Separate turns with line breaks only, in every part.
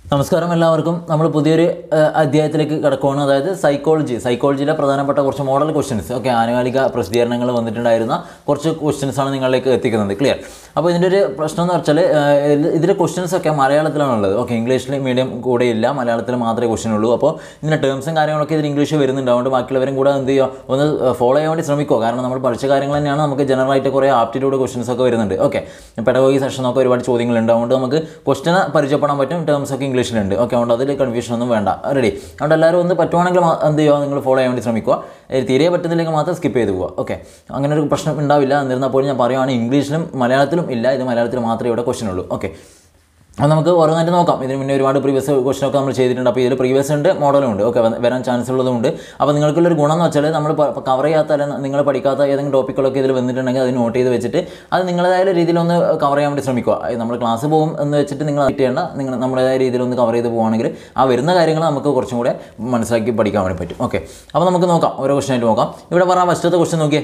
നമസ്കാരം എല്ലാവർക്കും നമ്മൾ പുതിയൊരു ആ, അധ്യായത്തിലേക്ക് കിടക്കുകയാണ് അതായത് സൈക്കോളജി സൈക്കോളജിയിലെ പ്രധാനപ്പെട്ട കുറച്ച് മോഡൽ ക്വസ്റ്റ്യൻസ് ഓക്കെ ആനുകാലിക പ്രസിദ്ധീകരണങ്ങൾ വന്നിട്ടുണ്ടായിരുന്ന കുറച്ച് ക്വസ്റ്റ്യൻസ് ആണ് നിങ്ങളിലേക്ക് എത്തിക്കുന്നത് ക്ലിയർ അപ്പോൾ ഇതിൻ്റെ ഒരു പ്രശ്നം എന്ന് വെച്ചാൽ ഇതിലെ ക്വസ്റ്റ്യൻസ് ഒക്കെ മലയാളത്തിലാണുള്ളത് ഓക്കെ ഇംഗ്ലീഷിൽ മീഡിയം കൂടെ ഇല്ല മലയാളത്തിൽ മാത്രമേ ക്വസ്റ്റ്യൻ ഉള്ളൂ അപ്പോൾ ഇതിൻ്റെ ടേംസും കാര്യങ്ങളൊക്കെ ഇതിൽ ഇംഗ്ലീഷ് വരുന്നുണ്ട് അതുകൊണ്ട് ബാക്കിയുള്ളവരും കൂടെ എന്ത് ചെയ്യുക ഒന്ന് ഫോളോ ചെയ്യാൻ വേണ്ടി ശ്രമിക്കുക കാരണം നമ്മൾ പഠിച്ച കാര്യങ്ങൾ തന്നെയാണ് നമുക്ക് ജനറൽ ആയിട്ട് കുറേ ആപ്റ്റിറ്റ്യൂഡ് ക്വസ്റ്റ്യൻസ് ഒക്കെ വരുന്നുണ്ട് ഓക്കെ പെഡഗോഗി സെഷനൊക്കെ ഒരുപാട് ചോദ്യങ്ങളുണ്ട് അതുകൊണ്ട് നമുക്ക് ക്വസ്റ്റ്യന് പരിചയപ്പെടാൻ പറ്റും ടേംസ് ഒക്കെ ഇംഗ്ലീഷിലുണ്ട് ഓക്കെ അതുകൊണ്ട് അതിൽ കൺഫ്യൂഷൻ ഒന്നും വേണ്ട റെഡി അതുകൊണ്ട് എല്ലാവരും ഒന്ന് പറ്റുവാണെങ്കിൽ മാ- എന്ത് ചെയ്യുക നിങ്ങൾ ഫോളോ ചെയ്യാൻ വേണ്ടി ശ്രമിക്കുക ഏ, തീരെ പറ്റുന്നില്ലെങ്കിൽ മാത്രം സ്കിപ്പ് ചെയ്ത് പോവുക ഓക്കെ അങ്ങനെ ഒരു പ്രശ്നം ഉണ്ടാവില്ല എന്നിരുന്നാൽ പോലും ഞാൻ പറയുവാണ് ഇംഗ്ലീഷിലും മലയാളത്തിലും ഇല്ല ഇത് മലയാളത്തിൽ മാത്രമേ ഇവിടെ ക്വസ്റ്റ്യൻ ഉള്ളൂ ഓക്കെ അപ്പോൾ നമുക്ക് ഓരോന്നായിട്ട് നോക്കാം ഇതിന് മുന്നേ ഒരുപാട് പ്രീവിയസ് ക്വസ്റ്റൻ ഒക്കെ നമ്മൾ ചെയ്തിട്ടുണ്ട് അപ്പോൾ ഇതിൽ പ്രീവിയസ് ഉണ്ട് മോഡലും ഉണ്ട് ഓക്കെ വരാൻ ചാൻസ് ഉള്ളതുകൊണ്ട് അപ്പോൾ നിങ്ങൾക്കുള്ളൊരു ഗുണം എന്ന് വെച്ചാൽ നമ്മൾ കവർ ചെയ്യാത്ത അല്ലെങ്കിൽ നിങ്ങൾ പഠിക്കാത്ത ഏതെങ്കിലും ടോപ്പിക്കുകളൊക്കെ ഇതിൽ വന്നിട്ടുണ്ടെങ്കിൽ അത് നോട്ട് ചെയ്ത് വെച്ചിട്ട് അത് നിങ്ങളതായ രീതിയിൽ ഒന്ന് കവർ ചെയ്യാൻ വേണ്ടി ശ്രമിക്കുക അത് നമ്മൾ ക്ലാസ് പോകും എന്ന് വെച്ചിട്ട് നിങ്ങൾ വെയിറ്റ് ചെയ്യേണ്ട നിങ്ങൾ നമ്മുടേതായ രീതിയിൽ ഒന്ന് കവർ ചെയ്ത് പോവുകയാണെങ്കിൽ ആ വരുന്ന കാര്യങ്ങൾ നമുക്ക് കുറച്ചും കൂടെ മനസ്സിലാക്കി പഠിക്കാൻ വേണ്ടി പറ്റും ഓക്കെ അപ്പോൾ നമുക്ക് നോക്കാം ഓരോ ക്വസ്റ്റൻ ആയിട്ട് നോക്കാം ഇവിടെ പറഞ്ഞ ഫസ്റ്റത്തെ ക്വസ്റ്റൻ നോക്കിയേ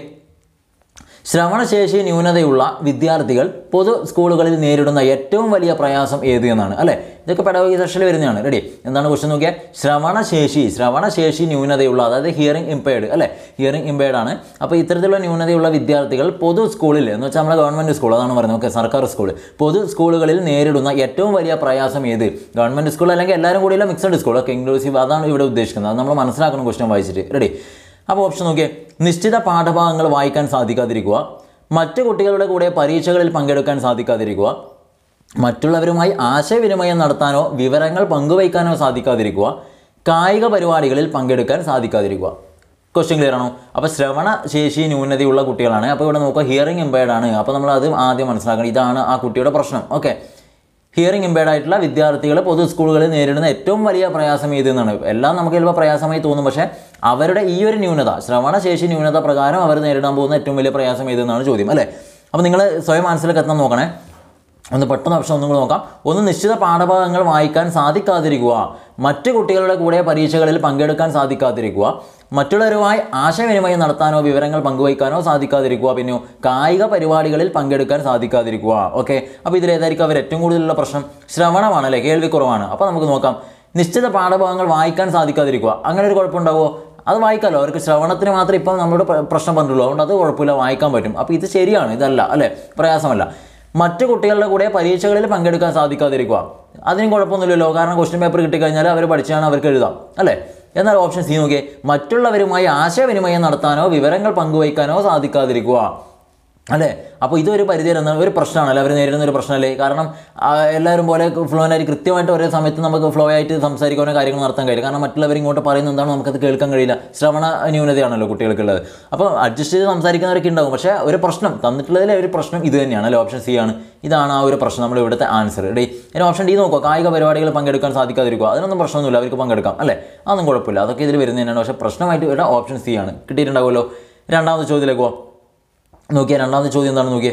ശ്രവണശേഷി ന്യൂനതയുള്ള വിദ്യാർത്ഥികൾ പൊതു സ്കൂളുകളിൽ നേരിടുന്ന ഏറ്റവും വലിയ പ്രയാസം ഏത് എന്നാണ് അല്ലേ ഇതൊക്കെ പെഡഗോഗി സെഷനിൽ വരുന്നതാണ് റെഡി എന്താണ് ക്വസ്റ്റ്യൻ നോക്കിയാൽ ശ്രവണശേഷി ശ്രവണശേഷി ന്യൂനതയുള്ള അതായത് ഹിയറിംഗ് ഇമ്പയർഡ് അല്ലേ ഹിയറിംഗ് ഇമ്പയർഡ് ആണ് അപ്പോൾ ഇത്തരത്തിലുള്ള ന്യൂനതയുള്ള വിദ്യാർത്ഥികൾ പൊതു സ്കൂളിൽ എന്ന് വെച്ചാൽ നമ്മുടെ ഗവൺമെൻറ് സ്കൂൾ അതാണ് പറയുന്നത് ഓക്കെ സർക്കാർ സ്കൂൾ പൊതു സ്കൂളുകളിൽ നേരിടുന്ന ഏറ്റവും വലിയ പ്രയാസം ഏത് ഗവൺമെൻറ് സ്കൂൾ അല്ലെങ്കിൽ എല്ലാവരും കൂടിയുള്ള മിക്സഡ് സ്കൂൾ ഓക്കെ ഇൻക്ലൂസീവ് അതാണ് ഇവിടെ ഉദ്ദേശിക്കുന്നത് അത് നമ്മൾ മനസ്സിലാക്കണം ക്വസ്റ്റ്യൻ വായിച്ചിട്ട് റെഡി അപ്പോൾ ഓപ്ഷൻ നോക്കിയേ നിശ്ചിത പാഠഭാഗങ്ങൾ വായിക്കാൻ സാധിക്കാതിരിക്കുക മറ്റു കുട്ടികളുടെ കൂടെ പരീക്ഷകളിൽ പങ്കെടുക്കാൻ സാധിക്കാതിരിക്കുക മറ്റുള്ളവരുമായി ആശയവിനിമയം നടത്താനോ വിവരങ്ങൾ പങ്കുവയ്ക്കാനോ സാധിക്കാതിരിക്കുക കായിക പരിപാടികളിൽ പങ്കെടുക്കാൻ സാധിക്കാതിരിക്കുക ക്വസ്റ്റ്യൻ ക്ലിയർ ആണോ അപ്പോൾ ശ്രവണ ശേഷി ന്യൂനതയുള്ള കുട്ടികളാണ് അപ്പോൾ ഇവിടെ നോക്കുക ഹിയറിംഗ് ഇമ്പയർഡ് ആണ് അപ്പോൾ നമ്മൾ അത് ആദ്യം മനസ്സിലാക്കണം ഇതാണ് ആ കുട്ടിയുടെ പ്രശ്നം ഓക്കെ ഹിയറിംഗ് ഇമ്പയർഡ് ആയിട്ടുള്ള വിദ്യാർത്ഥികൾ പൊതു സ്കൂളുകളിൽ നേരിടുന്ന ഏറ്റവും വലിയ പ്രയാസം ഏത് എന്നാണ് എല്ലാം നമുക്ക് ചിലപ്പോൾ പ്രയാസമായി തോന്നും പക്ഷേ അവരുടെ ഈ ഒരു ന്യൂനത ശ്രവണശേഷി ന്യൂനത പ്രകാരം അവർ നേരിടാൻ പോകുന്ന ഏറ്റവും വലിയ പ്രയാസം ഏതെന്നാണ് ചോദ്യം അല്ലേ അപ്പോൾ നിങ്ങൾ സ്വയം മനസ്സിലേക്ക് എത്താൻ നോക്കണേ ഒന്ന് പെട്ടെന്ന് ഓപ്ഷൻ ഒന്നും കൂടി നോക്കാം ഒന്ന് നിശ്ചിത പാഠഭാഗങ്ങൾ വായിക്കാൻ സാധിക്കാതിരിക്കുക മറ്റു കുട്ടികളുടെ കൂടെ പരീക്ഷകളിൽ പങ്കെടുക്കാൻ സാധിക്കാതിരിക്കുക മറ്റുള്ളവരുമായി ആശയവിനിമയം നടത്താനോ വിവരങ്ങൾ പങ്കുവയ്ക്കാനോ സാധിക്കാതിരിക്കുക പിന്നെയോ കായിക പരിപാടികളിൽ പങ്കെടുക്കാൻ സാധിക്കാതിരിക്കുക ഓക്കെ അപ്പോൾ ഇതിലേതായിരിക്കും അവർ ഏറ്റവും കൂടുതലുള്ള പ്രശ്നം ശ്രവണമാണ് അല്ലേ കേൾവി കുറവാണ് അപ്പോൾ നമുക്ക് നോക്കാം നിശ്ചിത പാഠഭാഗങ്ങൾ വായിക്കാൻ സാധിക്കാതിരിക്കുക അങ്ങനെ ഒരു കുഴപ്പമുണ്ടാവുമോ അത് വായിക്കാമല്ലോ അവർക്ക് ശ്രവണത്തിന് മാത്രമേ ഇപ്പം നമ്മളോട് പ്ര- പ്രശ്നം പറഞ്ഞുള്ളൂ അതുകൊണ്ട് അത് കുഴപ്പമില്ല വായിക്കാൻ പറ്റും അപ്പോൾ ഇത് ശരിയാണ് ഇതല്ല അല്ലേ പ്രയാസമല്ല മറ്റു കുട്ടികളുടെ കൂടെ പരീക്ഷകളിൽ പങ്കെടുക്കാൻ സാധിക്കാതിരിക്കുക അതിനും കുഴപ്പമൊന്നുമില്ലല്ലോ കാരണം ക്വസ്റ്റ്യൻ പേപ്പർ കിട്ടിക്കഴിഞ്ഞാൽ അവർ പഠിച്ചാണ് അവർക്ക് എഴുതാം അല്ലേ എന്നാൽ ഓപ്ഷൻ സി നോക്കിയേ മറ്റുള്ളവരുമായി ആശയവിനിമയം നടത്താനോ വിവരങ്ങൾ പങ്കുവയ്ക്കാനോ സാധിക്കാതിരിക്കുക അല്ലേ അപ്പോൾ ഇതൊരു പരിധി വരെ എന്താണ് ഒരു പ്രശ്നമാണല്ലേ അവർ നേരിടുന്ന ഒരു പ്രശ്നമല്ലേ കാരണം ആ, എല്ലാവരും പോലെ ഫ്ലോൻ ആയിട്ട് കൃത്യമായിട്ട് ഒരേ സമയത്ത് നമുക്ക് ഫ്ലോ ആയിട്ട് സംസാരിക്കാനോ കാര്യങ്ങൾ നടത്താൻ കഴിയില്ല കാരണം മറ്റുള്ളവർ ഇങ്ങോട്ട് പറയുന്നത് എന്താണ് നമുക്കത് കേൾക്കാൻ കഴിയില്ല ശ്രവണ ന്യൂനതയാണല്ലോ കുട്ടികൾക്കുള്ളത് അപ്പോൾ അഡ്ജസ്റ്റ് ചെയ്ത് സംസാരിക്കുന്നവരൊക്കെ ഉണ്ടാവും പക്ഷേ ഒരു പ്രശ്നം തന്നിട്ടുള്ളതിലെ ഒരു പ്രശ്നം ഇത് തന്നെയാണ് അല്ലേ ഓപ്ഷൻ സി ആണ് ഇതാണ് ആ ഒരു പ്രശ്നം നമ്മൾ ഇവിടുത്തെ ആൻസർ ഡേ ഇനി ഓപ്ഷൻ ഡി നോക്കുക കായിക പരിപാടികൾ പങ്കെടുക്കാൻ സാധിക്കാതിരിക്കുക അതിനൊന്നും പ്രശ്നമൊന്നുമില്ല അവർക്ക് പങ്കെടുക്കാം അല്ലേ അതൊന്നും കുഴപ്പമില്ല അതൊക്കെ ഇതിൽ വരുന്നത് തന്നെയാണ് പക്ഷേ പ്രശ്നമായിട്ട് ഇവിടെ ഓപ്ഷൻ സി ആണ് കിട്ടിയിട്ടുണ്ടാവുമല്ലോ രണ്ടാമത്തെ ചോദ്യത്തിലേക്ക് പോവാം നോക്കിയേ രണ്ടാമത്തെ ചോദ്യം എന്താണ് നോക്കിയേ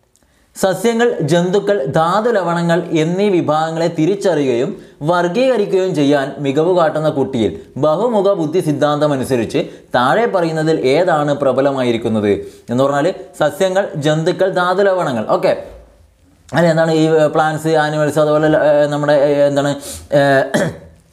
സസ്യങ്ങൾ ജന്തുക്കൾ ധാതു ലവണങ്ങൾ എന്നീ വിഭാഗങ്ങളെ തിരിച്ചറിയുകയും വർഗീകരിക്കുകയും ചെയ്യാൻ മികവ് കാട്ടുന്ന കുട്ടിയിൽ ബഹുമുഖ ബുദ്ധി സിദ്ധാന്തം അനുസരിച്ച് താഴെ പറയുന്നതിൽ ഏതാണ് പ്രബലമായിരിക്കുന്നത് എന്ന് പറഞ്ഞാൽ സസ്യങ്ങൾ ജന്തുക്കൾ ധാതു ലവണങ്ങൾ ഓക്കെ അല്ലെ എന്താണ് ഈ പ്ലാന്റ്സ് ആനിമൽസ് അതുപോലെ ഏർ, നമ്മുടെ ഏർ, എന്താണ് ഏർ,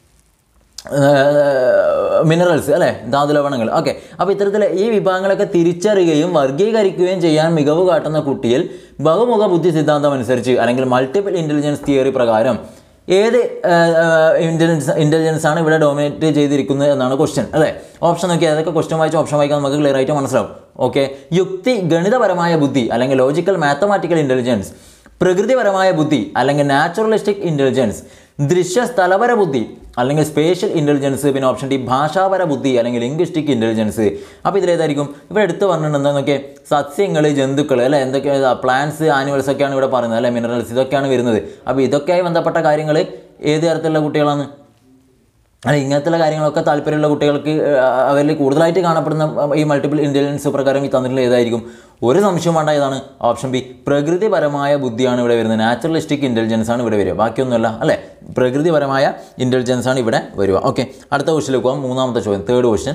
മിനറൽസ് അല്ലേ ധാതു ലവണങ്ങൾ ഓക്കെ അപ്പോൾ ഇത്തരത്തിൽ ഈ വിഭാഗങ്ങളൊക്കെ തിരിച്ചറിയുകയും വർഗീകരിക്കുകയും ചെയ്യാൻ മികവ് കാട്ടുന്ന കുട്ടിയിൽ ബഹുമുഖ ബുദ്ധി സിദ്ധാന്തം അനുസരിച്ച് അല്ലെങ്കിൽ മൾട്ടിപ്പിൾ ഇൻ്റലിജൻസ് തിയറി പ്രകാരം ഏത് ഇൻ്റലിജൻസ് ഇൻ്റലിജൻസ് ആണ് ഇവിടെ ഡോമിനേറ്റ് ചെയ്തിരിക്കുന്നത് എന്നാണ് ക്വസ്റ്റ്യൻ അല്ലേ ഓപ്ഷൻ നോക്കിയാൽ അതൊക്കെ ക്വസ്റ്റ്യൻ വായിച്ച് ഓപ്ഷൻ വായിക്കാൻ നമുക്ക് ക്ലിയർ ആയിട്ട് മനസ്സിലാവും ഓക്കെ യുക്തി ഗണിതപരമായ ബുദ്ധി അല്ലെങ്കിൽ ലോജിക്കൽ മാത്തമാറ്റിക്കൽ ഇൻ്റലിജൻസ് പ്രകൃതിപരമായ ബുദ്ധി അല്ലെങ്കിൽ നാച്ചുറലിസ്റ്റിക് ഇൻ്റലിജൻസ് ദൃശ്യ സ്ഥലപര ബുദ്ധി അല്ലെങ്കിൽ സ്പേഷ്യൽ ഇൻ്റലിജൻസ് പിന്നെ ഓപ്ഷൻ ഡി ഭാഷാപര ബുദ്ധി അല്ലെങ്കിൽ ലിംഗ്വിസ്റ്റിക് ഇൻ്റലിജൻസ് അപ്പോൾ ഇതിലേതായിരിക്കും ഇവിടെ എടുത്ത് പറഞ്ഞിട്ടുണ്ട് എന്താണെന്നൊക്കെ സസ്യങ്ങൾ ജന്തുക്കൾ അല്ലെ എന്തൊക്കെ പ്ലാന്റ്സ് ആനിമൽസ് ഒക്കെയാണ് ഇവിടെ പറയുന്നത് അല്ലെ മിനറൽസ് ഇതൊക്കെയാണ് വരുന്നത് അപ്പോൾ ഇതൊക്കെയായി ബന്ധപ്പെട്ട കാര്യങ്ങൾ ഏത് തരത്തിലുള്ള കുട്ടികളാണ് അല്ല ഇങ്ങനത്തെ കാര്യങ്ങളൊക്കെ താല്പര്യമുള്ള കുട്ടികൾക്ക് ആ, അവരിൽ കൂടുതലായിട്ട് കാണപ്പെടുന്ന ഈ മൾട്ടിപ്പിൾ ഇൻ്റലിജൻസ് പ്രകാരം ഈ തന്നിട്ടുള്ള ഏതായിരിക്കും ഒരു സംശയം വേണ്ട ഏതാണ് ഓപ്ഷൻ ബി പ്രകൃതിപരമായ ബുദ്ധിയാണ് ഇവിടെ വരുന്നത് നാച്ചുറലിസ്റ്റിക് ഇൻ്റലിജൻസ് ആണ് ഇവിടെ വരിക ബാക്കിയൊന്നുമല്ല അല്ലേ പ്രകൃതിപരമായ ഇൻ്റലിജൻസ് ആണ് ഇവിടെ വരിക ഓക്കെ അടുത്ത ക്വസ്റ്റിലേക്ക് പോകാം മൂന്നാമത്തെ ചോദ്യം തേർഡ് ക്വസ്റ്റ്യൻ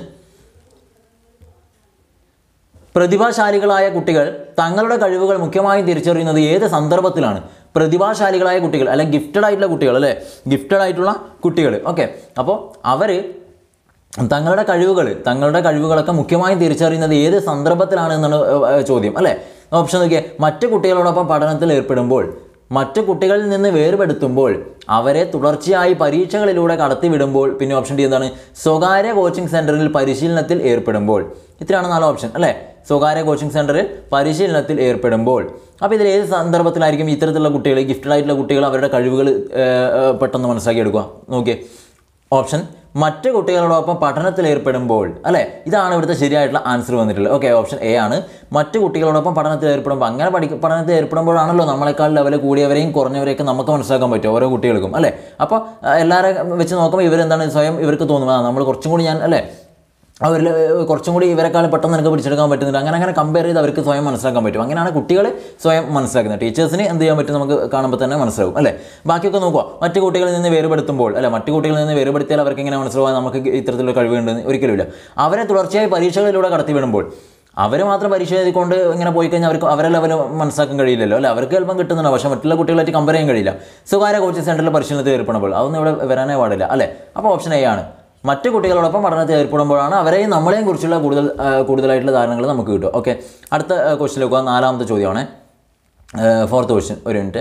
പ്രതിഭാശാലികളായ കുട്ടികൾ തങ്ങളുടെ കഴിവുകൾ മുഖ്യമായും തിരിച്ചറിയുന്നത് ഏത് സന്ദർഭത്തിലാണ് പ്രതിഭാശാലികളായ കുട്ടികൾ അല്ലെ ഗിഫ്റ്റഡ് ആയിട്ടുള്ള കുട്ടികൾ അല്ലേ ഗിഫ്റ്റഡ് ആയിട്ടുള്ള കുട്ടികൾ ഓക്കെ അപ്പോൾ അവർ തങ്ങളുടെ കഴിവുകൾ തങ്ങളുടെ കഴിവുകളൊക്കെ മുഖ്യമായും തിരിച്ചറിയുന്നത് ഏത് സന്ദർഭത്തിലാണ് എന്നാണ് ഏർ, ഏർ, ചോദ്യം അല്ലേ ഓപ്ഷൻ നോക്കിയേ മറ്റ് കുട്ടികളോടൊപ്പം പഠനത്തിൽ ഏർപ്പെടുമ്പോൾ മറ്റു കുട്ടികളിൽ നിന്ന് വേർപെടുത്തുമ്പോൾ അവരെ തുടർച്ചയായി പരീക്ഷകളിലൂടെ കടത്തിവിടുമ്പോൾ പിന്നെ ഓപ്ഷൻ ഡി എന്താണ് സ്വകാര്യ കോച്ചിങ് സെന്ററിൽ പരിശീലനത്തിൽ ഏർപ്പെടുമ്പോൾ ഇത്രയാണ് നാല് ഓപ്ഷൻ അല്ലേ സ്വകാര്യ കോച്ചിങ് സെന്ററിൽ പരിശീലനത്തിൽ ഏർപ്പെടുമ്പോൾ അപ്പോൾ ഇതിൽ ഏത് സന്ദർഭത്തിലായിരിക്കും ഇത്തരത്തിലുള്ള കുട്ടികൾ ഗിഫ്റ്റഡ് ആയിട്ടുള്ള കുട്ടികൾ അവരുടെ കഴിവുകൾ ഏർ, ഏർ, പെട്ടെന്ന് മനസ്സിലാക്കി എടുക്കുക നോക്കിയേ ഓപ്ഷൻ മറ്റ് കുട്ടികളോടൊപ്പം പഠനത്തിൽ ഏർപ്പെടുമ്പോൾ അല്ലേ ഇതാണ് ഇവിടുത്തെ ശരിയായിട്ടുള്ള ആൻസർ വന്നിട്ടുള്ളത് ഓക്കെ ഓപ്ഷൻ എ ആണ് മറ്റ് കുട്ടികളോടൊപ്പം പഠനത്തിൽ ഏർപ്പെടുമ്പോൾ അങ്ങനെ പഠി പഠനത്തിൽ ഏർപ്പെടുമ്പോഴാണല്ലോ നമ്മളെക്കാൾ ലെവൽ കൂടിയവരെയും കുറഞ്ഞവരെയൊക്കെ നമുക്ക് മനസ്സിലാക്കാൻ പറ്റും ഓരോ കുട്ടികൾക്കും അല്ലേ അപ്പോൾ എല്ലാവരും വെച്ച് നോക്കുമ്പോൾ ഇവരെന്താണ് സ്വയം ഇവർക്ക് തോന്നും ആ നമ്മൾ കുറച്ചും കൂടി ഞാൻ അല്ലേ അവരിൽ കുറച്ചും കൂടി ഇവരെക്കാളും പെട്ടെന്ന് എനിക്ക് പിടിച്ചെടുക്കാൻ പറ്റുന്നുണ്ട് അങ്ങനെ അങ്ങനെ കമ്പയർ ചെയ്ത് അവർക്ക് സ്വയം മനസ്സിലാക്കാൻ പറ്റും അങ്ങനെയാണ് കുട്ടികൾ സ്വയം മനസ്സിലാക്കുന്നത് ടീച്ചേഴ്സിന് എന്ത് ചെയ്യാൻ പറ്റും നമുക്ക് കാണുമ്പോൾ തന്നെ മനസ്സിലാവും അല്ലേ ബാക്കിയൊക്കെ നോക്കുക മറ്റു കുട്ടികളിൽ നിന്ന് വേർപെടുത്തുമ്പോൾ അല്ലെ മറ്റു കുട്ടികളിൽ നിന്ന് വേർപെടുത്തിയാൽ അവർക്ക് എങ്ങനെ മനസ്സിലാവാൻ നമുക്ക് ഇത്തരത്തിലുള്ള കഴിവുണ്ടെന്ന് ഒരിക്കലുമില്ല അവരെ തുടർച്ചയായി പരീക്ഷകളിലൂടെ കടത്തിവിടുമ്പോൾ അവർ മാത്രം പരീക്ഷ എഴുതിക്കൊണ്ട് ഇങ്ങനെ പോയി കഴിഞ്ഞാൽ അവർക്ക് അവരെ ലെവൽ മനസ്സിലാക്കാൻ കഴിയില്ലല്ലോ അല്ലെ അവർക്ക് ചിലപ്പം കിട്ടുന്നുണ്ട് പക്ഷേ മറ്റുള്ള കുട്ടികളായിട്ട് കമ്പയർ ചെയ്യാൻ കഴിയില്ല സ്വകാര്യ കോച്ചിങ് സെൻറ്ററിൽ പരിശീലനത്തിൽ ഏർപ്പെടുമ്പോൾ അതൊന്നും ഇവിടെ വരാനേ പാടില്ല അല്ലേ അപ്പോൾ ഓപ്ഷൻ എ ആണ് മറ്റു കുട്ടികളോടൊപ്പം പഠനത്തിൽ ഏർപ്പെടുമ്പോഴാണ് അവരെയും നമ്മളെയും കുറിച്ചുള്ള കൂടുതൽ ആ, കൂടുതലായിട്ടുള്ള ധാരണകൾ നമുക്ക് കിട്ടും ഓക്കെ അടുത്ത ക്വസ്റ്റ്യൻ നോക്കുക നാലാമത്തെ ചോദ്യമാണ് ഫോർത്ത് ക്വസ്റ്റ്യൻ ഒരു മിനിറ്റ്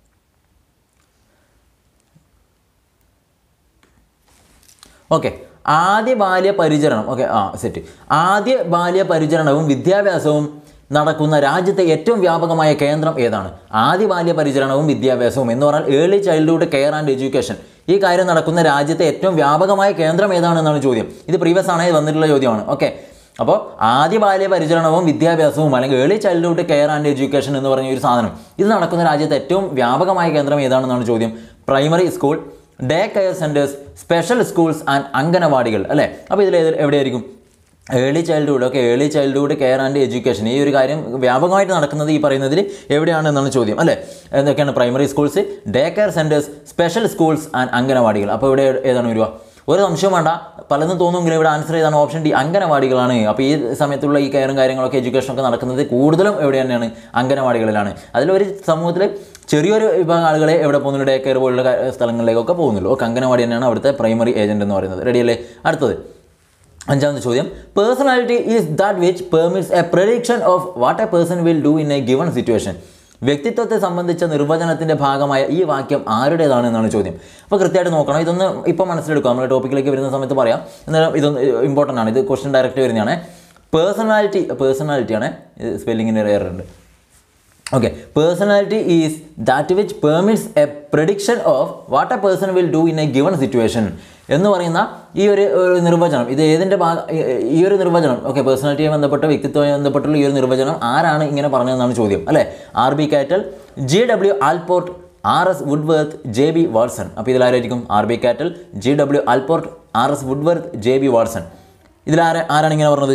ഓക്കെ ആദ്യ ബാല്യ പരിചരണം ഓക്കെ ആ സെറ്റ് ആദ്യ ബാല്യ പരിചരണവും വിദ്യാഭ്യാസവും നടക്കുന്ന രാജ്യത്തെ ഏറ്റവും വ്യാപകമായ കേന്ദ്രം ഏതാണ് ആദ്യ ബാല്യ പരിചരണവും വിദ്യാഭ്യാസവും എന്ന് പറഞ്ഞാൽ early childhood care and education ഈ കാര്യം നടക്കുന്ന രാജ്യത്തെ ഏറ്റവും വ്യാപകമായ കേന്ദ്രം ഏതാണെന്നാണ് ചോദ്യം ഇത് പ്രീവിയസ് ആണ് വന്നിട്ടുള്ള ചോദ്യമാണ് ഓക്കെ അപ്പോൾ ആദ്യ ബാല്യ പരിചരണവും വിദ്യാഭ്യാസവും അല്ലെങ്കിൽ early childhood care and education എന്ന് പറഞ്ഞ ഒരു സാധനം ഇത് നടക്കുന്ന രാജ്യത്തെ ഏറ്റവും വ്യാപകമായ കേന്ദ്രം ഏതാണെന്നാണ് ചോദ്യം primary school day care centres special schools and അംഗനവാടികൾ അല്ലേ അപ്പോൾ ഇതിൽ ഏത് എവിടെയായിരിക്കും early childhood okay early childhood care and education ഈ ഒരു കാര്യം വ്യാപകമായിട്ട് നടക്കുന്നത് ഈ പറയുന്നതിൽ എവിടെയാണ് എന്നാണ് ചോദ്യം അല്ലേ എന്തൊക്കെയാണ് primary schools day care centres special schools and അംഗനവാടികൾ അപ്പോൾ ഇവിടെ ഏതാണ് വരിക ഒരു സംശയം വേണ്ട പലതും തോന്നുമെങ്കിലും ഇവിടെ ആൻസർ ചെയ്താണ് ഓപ്ഷൻ ഡി അംഗനവാടികളാണ് അപ്പോൾ ഈ സമയത്തുള്ള ഈ കെയറും കാര്യങ്ങളൊക്കെ എഡ്യൂക്കേഷനൊക്കെ നടക്കുന്നത് കൂടുതലും എവിടെ തന്നെയാണ് അംഗനവാടികളിലാണ് അതിലൊരു സമൂഹത്തിൽ ചെറിയൊരു വിഭാഗം ആളുകളെ എവിടെ പോകുന്നുള്ളൂ ഡേ കെയർ പോലുള്ള കാ- സ്ഥലങ്ങളിലേക്കൊക്കെ പോകുന്നുള്ളൂ ഓക്കെ അംഗനവാടി തന്നെയാണ് അവിടുത്തെ പ്രൈമറി ഏജന്റ് എന്ന് പറയുന്നത് റെഡിയല്ലേ അടുത്തത് അഞ്ചാമത്തെ ചോദ്യം personality is that which permits a prediction of what a person will do in a given situation വ്യക്തിത്വത്തെ സംബന്ധിച്ച നിർവചനത്തിന്റെ ഭാഗമായ ഈ വാക്യം ആരുടേതാണ് എന്നാണ് ചോദ്യം അപ്പോൾ കൃത്യമായിട്ട് നോക്കണം ഇതൊന്ന് ഇപ്പോൾ മനസ്സിലെടുക്കുക നമ്മൾ ടോപ്പിക്കിലേക്ക് വരുന്ന സമയത്ത് പറയാം എന്നാലും ഇതൊന്ന് ഇമ്പോർട്ടൻ്റ് ആണ് ഇത് ക്വസ്റ്റ്യൻ ഡയറക്റ്റ് വരുന്നതാണ് പേഴ്സണാലിറ്റി പേഴ്സണാലിറ്റിയാണ് ഇത് സ്പെല്ലിങ്ങിന് എറർ ഉണ്ട് okay personality is that which permits a prediction of what a person will do in a given situation എന്ന് പറയുന്ന ഈ ഒരു ഒരു നിർവചനം ഇത് ഏതിൻ്റെ ഭാഗ ഈ- ഈ ഒരു നിർവചനം ഓക്കെ പേഴ്സണാലിറ്റിയുമായി ബന്ധപ്പെട്ട വ്യക്തിത്വമായി ബന്ധപ്പെട്ടുള്ള ഈ ഒരു നിർവചനം ആരാണ് ഇങ്ങനെ പറഞ്ഞതെന്നാണ് ചോദ്യം അല്ലേ R B Cattell G W Allport R S Woodworth J B Watson അപ്പോൾ ഇതിലാരായിരിക്കും R B Cattell G W Allport R S Woodworth J B Watson ഇതിലാര ആരാണ് ഇങ്ങനെ പറഞ്ഞത്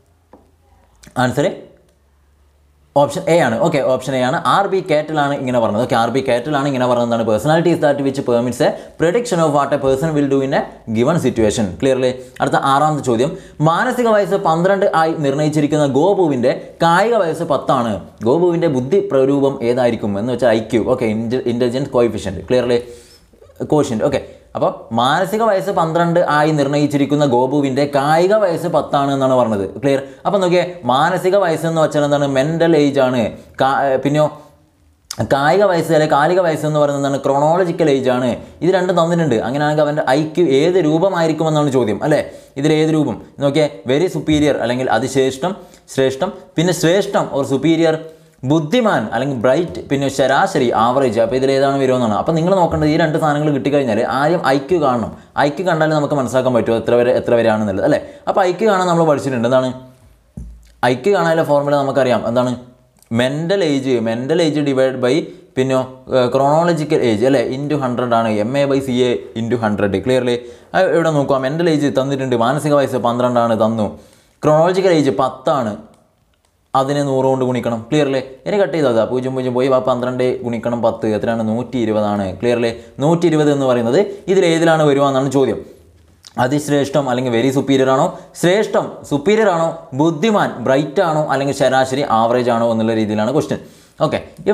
ആൻസർ ഓപ്ഷൻ എ ആണ് ഓക്കെ ഓപ്ഷൻ എ ആണ് ആർ ബി കാറ്റലാണ് ഇങ്ങനെ പറഞ്ഞത് ഓക്കെ ആർ ബി കാറ്റലാണ് ഇങ്ങനെ പറഞ്ഞതാണ് personality is that which permits a prediction of what a person will do in a given situation clearly അടുത്ത ആറാമത്തെ ചോദ്യം മാനസിക വയസ്സ് പന്ത്രണ്ട് ആയി നിർണ്ണയിച്ചിരിക്കുന്ന ഗോപുവിൻ്റെ കായിക വയസ്സ് പത്താണ് ഗോപുവിൻ്റെ ബുദ്ധി പ്രരൂപം ഏതായിരിക്കും എന്ന് വെച്ചാൽ I Q okay intelligence coefficient clearly quotient okay അപ്പോൾ മാനസിക വയസ്സ് പന്ത്രണ്ട് ആയി നിർണ്ണയിച്ചിരിക്കുന്ന ഗോപുവിൻ്റെ കായിക വയസ്സ് പത്താണ് എന്നാണ് പറഞ്ഞത് ക്ലിയർ അപ്പോൾ നോക്കിയേ മാനസിക വയസ്സ് എന്ന് വെച്ചാൽ എന്താണ് മെൻ്റൽ ഏജ് ആണ് കാ- പിന്നെയോ കായിക വയസ്സ് അല്ലെങ്കിൽ കാലിക വയസ്സ് എന്ന് പറയുന്നത് എന്താണ് ക്രോണോളജിക്കൽ ഏജ് ആണ് ഇത് രണ്ടും തന്നിട്ടുണ്ട് അങ്ങനെയാണെങ്കിൽ അവൻ്റെ ഐക്യു ഏത് രൂപമായിരിക്കുമെന്നാണ് ചോദ്യം അല്ലേ ഇതിൽ ഏത് രൂപം നോക്കിയേ വെരി സുപ്പീരിയർ അല്ലെങ്കിൽ അതിശ്രേഷ്ഠം ശ്രേഷ്ഠം പിന്നെ ശ്രേഷ്ഠം ഓർ സുപ്പീരിയർ ബുദ്ധിമാൻ അല്ലെങ്കിൽ ബ്രൈറ്റ് പിന്നെ ശരാശരി ആവറേജ് അപ്പോൾ ഇതിൽ ഏതാണ് വരുമെന്നാണ് അപ്പോൾ നിങ്ങൾ നോക്കേണ്ടത് ഈ രണ്ട് സാധനങ്ങൾ കിട്ടിക്കഴിഞ്ഞാൽ ആദ്യം ഐക്യു കാണണം ഐക്യു കണ്ടാലേ നമുക്ക് മനസ്സിലാക്കാൻ പറ്റുമോ എത്ര വരെ എത്ര വരെയാണെന്നുള്ളത് അല്ലേ അപ്പോൾ ഐക്യു കാണാൻ നമ്മൾ പഠിച്ചിട്ടുണ്ട് എന്താണ് ഐക്യു കാണാനുള്ള ഫോർമുല നമുക്കറിയാം എന്താണ് mental age mental age divide by പിന്നെ ക്രോണോളജിക്കൽ ഏജ് അല്ലേ ഇൻറ്റു ഹൺഡ്രഡ് ആണ് M A by C A into hundred clearly ഇവിടെ നോക്കുക മെൻ്റൽ ഏജ് തന്നിട്ടുണ്ട് മാനസിക വയസ്സ് പന്ത്രണ്ടാണ് തന്നു ക്രോണോളജിക്കൽ ഏജ് പത്താണ് അതിനെ നൂറ് കൊണ്ട് ഗുണിക്കണം ക്ലിയർലി ഇനി കട്ട് ചെയ്താൽ പൂജ്യം പൂജ്യം പോയി ആ പന്ത്രണ്ട് ഗുണിക്കണം പത്ത് എത്രയാണ് നൂറ്റി ഇരുപതാണ് ക്ലിയർലി നൂറ്റി ഇരുപത് എന്ന് പറയുന്നത് ഇതിൽ ഏതിലാണ് വരുക എന്നാണ് ചോദ്യം അതിശ്രേഷ്ഠം അല്ലെങ്കിൽ വെരി സുപ്പീരിയർ ആണോ ശ്രേഷ്ഠം സുപ്പീരിയർ ആണോ ബുദ്ധിമാൻ ബ്രൈറ്റ് ആണോ അല്ലെങ്കിൽ ശരാശരി ആവറേജ് ആണോ എന്നുള്ള രീതിയിലാണ് ക്വസ്റ്റ്യൻ ഓക്കെ ഇവിടെ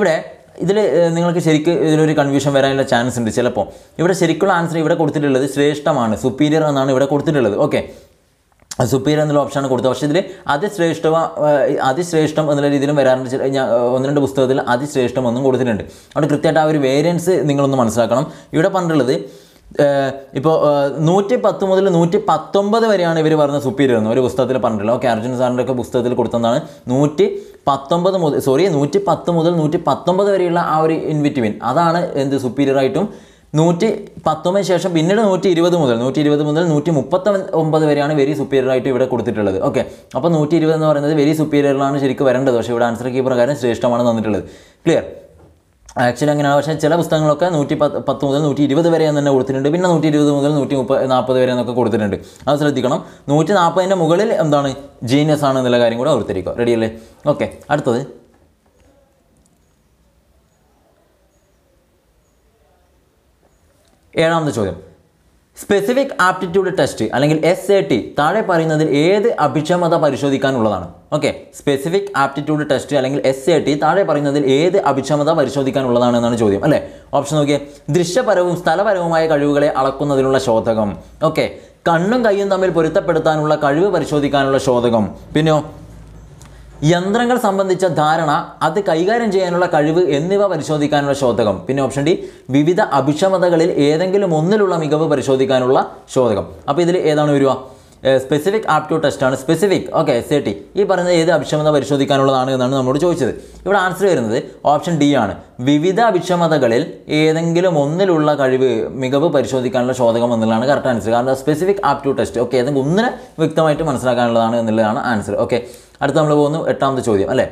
ഇതിൽ നിങ്ങൾക്ക് ശരിക്ക് ഇതിലൊരു കൺഫ്യൂഷൻ വരാനുള്ള ചാൻസ് ഉണ്ട് ചിലപ്പോൾ ഇവിടെ ശരിക്കുള്ള ആൻസർ ഇവിടെ കൊടുത്തിട്ടുള്ളത് ശ്രേഷ്ഠമാണ് സുപ്പീരിയർ എന്നാണ് ഇവിടെ കൊടുത്തിട്ടുള്ളത് ഓക്കെ സുപ്പീരിയർ എന്നുള്ള ഓപ്ഷനാണ് കൊടുത്തത് പക്ഷേ ഇതിൽ അതിശ്രേഷ്ഠവ ഏഹ് അതിശ്രേഷ്ഠം എന്നുള്ള രീതിയിലും വരാറുണ്ട് ചില- ഞാൻ ഏഹ് ഒന്ന് രണ്ട് പുസ്തകത്തിൽ അതിശ്രേഷ്ഠം എന്നും കൊടുത്തിട്ടുണ്ട് അവിടെ കൃത്യമായിട്ട് ആ ഒരു വേരിയൻസ് നിങ്ങളൊന്ന് മനസ്സിലാക്കണം ഇവിടെ പറഞ്ഞിട്ടുള്ളത് ഇപ്പോൾ നൂറ്റി പത്ത് മുതൽ നൂറ്റി പത്തൊമ്പത് വരെയാണ് ഇവർ പറഞ്ഞ സുപ്പീരിയർ എന്ന് ഒരു പുസ്തകത്തിൽ പറഞ്ഞിട്ടുള്ളത് ഓക്കെ അർജുൻ സാറിൻ്റെ ഒക്കെ പുസ്തകത്തിൽ കൊടുത്തതാണ് നൂറ്റി പത്തൊമ്പത് മുതൽ സോറി നൂറ്റി പത്ത് മുതൽ നൂറ്റി പത്തൊമ്പത് വരെയുള്ള ആ ഒരു ഇൻവിറ്റിവിൻ അതാണ് എന്ത് സുപ്പീരിയർ ആയിട്ടും നൂറ്റി പത്തൊമ്പതിന് ശേഷം പിന്നീട് നൂറ്റി ഇരുപത് മുതൽ നൂറ്റി ഇരുപത് മുതൽ നൂറ്റി മുപ്പത്തി ഒമ്പത് വരെയാണ് വെരി സുപ്പീരിയർ ആയിട്ട് ഇവിടെ കൊടുത്തിട്ടുള്ളത് ഓക്കെ അപ്പോൾ നൂറ്റി ഇരുപത് എന്ന് പറയുന്നത് വെരി സുപ്പീരിയറിലാണ് ശരിക്കും വരേണ്ടത് പക്ഷേ ഇവിടെ ആൻസർ കീ പ്രകാരം ശ്രേഷ്ഠമാണ് തന്നിട്ടുള്ളത് ക്ലിയർ ആക്ച്വലി അങ്ങനെയാണ് പക്ഷേ ചില പുസ്തകങ്ങളൊക്കെ നൂറ്റി പത്ത് പത്ത് മുതൽ നൂറ്റി ഇരുപത് വരെ എന്ന് തന്നെ കൊടുത്തിട്ടുണ്ട് പിന്നെ നൂറ്റി ഇരുപത് മുതൽ നൂറ്റി മുപ്പത് നാൽപ്പത് വരെ എന്നൊക്കെ കൊടുത്തിട്ടുണ്ട് അത് ശ്രദ്ധിക്കണം നൂറ്റി നാൽപ്പതിൻ്റെ മുകളിൽ എന്താണ് ജീനിയസ് ആണ് എന്നുള്ള കാര്യം കൂടെ ഓർത്തിരിക്കുക റെഡി അല്ലേ ഓക്കെ അടുത്തത് ഏഴാമത്തെ ചോദ്യം സ്പെസിഫിക് ആപ്റ്റിറ്റ്യൂഡ് ടെസ്റ്റ് അല്ലെങ്കിൽ എസ് എ ടി താഴെ പറയുന്നതിൽ ഏത് അഭിക്ഷമത പരിശോധിക്കാനുള്ളതാണ് ഓക്കെ സ്പെസിഫിക് ആപ്റ്റിറ്റ്യൂഡ് ടെസ്റ്റ് അല്ലെങ്കിൽ എസ് എ ടി താഴെ പറയുന്നതിൽ ഏത് അഭിക്ഷമത പരിശോധിക്കാനുള്ളതാണ് എന്നാണ് ചോദ്യം അല്ലേ ഓപ്ഷൻ നോക്കിയേ ദൃശ്യപരവും സ്ഥലപരവുമായ കഴിവുകളെ അളക്കുന്നതിനുള്ള ശോധകം ഓക്കെ കണ്ണും കൈയും തമ്മിൽ പൊരുത്തപ്പെടുത്താനുള്ള കഴിവ് പരിശോധിക്കാനുള്ള ശോധകം പിന്നെയോ യന്ത്രങ്ങൾ സംബന്ധിച്ച ധാരണ അത് കൈകാര്യം ചെയ്യാനുള്ള കഴിവ് എന്നിവ പരിശോധിക്കാനുള്ള ശോധകം പിന്നെ ഓപ്ഷൻ ഡി വിവിധ അഭിക്ഷമതകളിൽ ഏതെങ്കിലും ഒന്നിലുള്ള മികവ് പരിശോധിക്കാനുള്ള ശോധകം അപ്പോൾ ഇതിൽ ഏതാണ് വരിക സ്പെസിഫിക് ആപ്റ്റ്യൂഡ് ടെസ്റ്റ് ആണ് specific okay S A T ഈ പറയുന്ന ഏത് അഭിക്ഷമത പരിശോധിക്കാനുള്ളതാണ് എന്നാണ് നമ്മളോട് ചോദിച്ചത് ഇവിടെ ആൻസർ വരുന്നത് ഓപ്ഷൻ ഡി ആണ് വിവിധ അഭിക്ഷമതകളിൽ ഏതെങ്കിലും ഒന്നിലുള്ള കഴിവ് മികവ് പരിശോധിക്കാനുള്ള ശോധകം എന്നുള്ളതാണ് കറക്റ്റ് ആൻസർ കാരണം സ്പെസിഫിക് ആപ്റ്റ്യൂഡ് ടെസ്റ്റ് ഓക്കെ ഏതെങ്കിലും ഒന്നിനെ വ്യക്തമായിട്ട് മനസ്സിലാക്കാനുള്ളതാണ് എന്നുള്ളതാണ് ആൻസർ ഓക്കെ അടുത്ത നമ്മൾ പോകുന്നു എട്ടാമത്തെ ചോദ്യം അല്ലേ